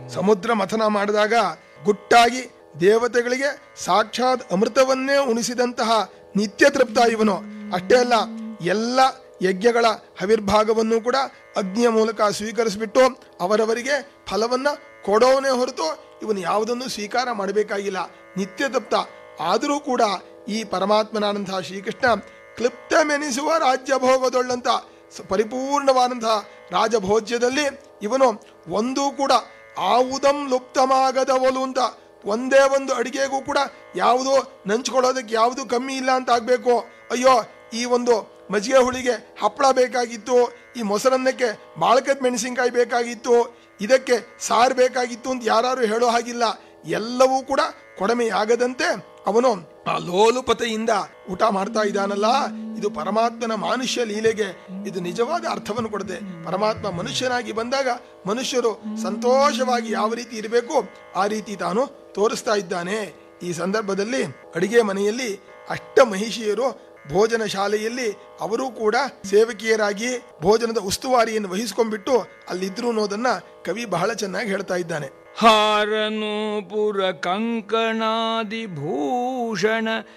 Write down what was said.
ಸಮುದ್ರ ಮಥನ ಮಾಡಿದಾಗ ಗುಟ್ಟಾಗಿ ದೇವತೆಗಳಿಗೆ ಸಾಕ್ಷಾತ್ ಅಮೃತವನ್ನೇ ಉಣಿಸಿದಂತಹ ನಿತ್ಯ ತೃಪ್ತ ಇವನು ಅಷ್ಟೇ ಅಲ್ಲ ಎಲ್ಲ ಯಜ್ಞಗಳ ಹವಿರ್ಭಾಗವನ್ನು ಕೂಡ ಅಗ್ನಿಯ ಮೂಲಕ ಸ್ವೀಕರಿಸಿಬಿಟ್ಟು ಅವರವರಿಗೆ ಫಲವನ್ನ ಕೊಡೋನೇ ಹೊರತು ಇವನು ಯಾವುದನ್ನು ಸ್ವೀಕಾರ ಮಾಡಬೇಕಾಗಿಲ್ಲ ನಿತ್ಯ ತಪ್ತ ಆದರೂ ಕೂಡ ಈ ಪರಮಾತ್ಮನಾದಂತಹ ಶ್ರೀಕೃಷ್ಣ ಕ್ಲಿಪ್ತಮೆನಿಸುವ ರಾಜ್ಯ ಭೋಗದೊಳ್ಳಂತ ಸ- ಪರಿಪೂರ್ಣವಾದಂತಹ ರಾಜಭೋಜ್ಯದಲ್ಲಿ ಇವನು ಒಂದೂ ಕೂಡ ಆವುದಂ ಲುಪ್ತಮಾಗದವಲು ಅಂತ ಒಂದೇ ಒಂದು ಅಡಿಗೆಗೂ ಕೂಡ ಯಾವುದು ನಂಚ್ಕೊಳ್ಳೋದಕ್ಕೆ ಯಾವುದು ಕಮ್ಮಿ ಇಲ್ಲ ಅಂತ ಆಗ್ಬೇಕು ಅಯ್ಯೋ ಈ ಒಂದು ಮಜ್ಜಿಗೆ ಹುಳಿಗೆ ಹಪ್ಪಳ ಬೇಕಾಗಿತ್ತು ಈ ಮೊಸರನ್ನಕ್ಕೆ ಬಾಳಕದ ಮೆಣಸಿನ್ಕಾಯಿ ಬೇಕಾಗಿತ್ತು ಇದಕ್ಕೆ ಸಾರು ಬೇಕಾಗಿತ್ತು ಅಂತ ಯಾರು ಹೇಳೋ ಹಾಗಿಲ್ಲ ಎಲ್ಲವೂ ಕೂಡ ಕೊಡಮೆಯಾಗದಂತೆ ಅವನು ಆ ಲೋಲುಪತೆಯಿಂದ ಊಟ ಮಾಡ್ತಾ ಇದ್ದಾನಲ್ಲ ಇದು ಪರಮಾತ್ಮನ ಮಾನುಷ್ಯ ಲೀಲೆಗೆ ಇದು ನಿಜವಾದ ಅರ್ಥವನ್ನು ಕೊಡುತ್ತೆ ಪರಮಾತ್ಮ ಮನುಷ್ಯನಾಗಿ ಬಂದಾಗ ಮನುಷ್ಯರು ಸಂತೋಷವಾಗಿ ಯಾವ ರೀತಿ ಇರಬೇಕು ಆ ರೀತಿ ತಾನು ತೋರಿಸ್ತಾ ಇದ್ದಾನೆ ಈ ಸಂದರ್ಭದಲ್ಲಿ ಅಡಿಗೆ ಮನೆಯಲ್ಲಿ ಅಷ್ಟ ಮಹಿಷಿಯರು ಭೋಜನ ಶಾಲೆಯಲ್ಲಿ ಅವರು ಕೂಡ ಸೇವಕಿಯರಾಗಿ ಭೋಜನದ ಉಸ್ತುವಾರಿಯನ್ನು ವಹಿಸ್ಕೊಂಡ್ಬಿಟ್ಟು ಅಲ್ಲಿದ್ರು ಅನ್ನೋದನ್ನ ಕವಿ ಬಹಳ ಚೆನ್ನಾಗಿ ಹೇಳ್ತಾ ಇದ್ದಾನೆ ಹಾರನೂಪುರ ಕಂಕಣಾದಿ ಭೂಷಣ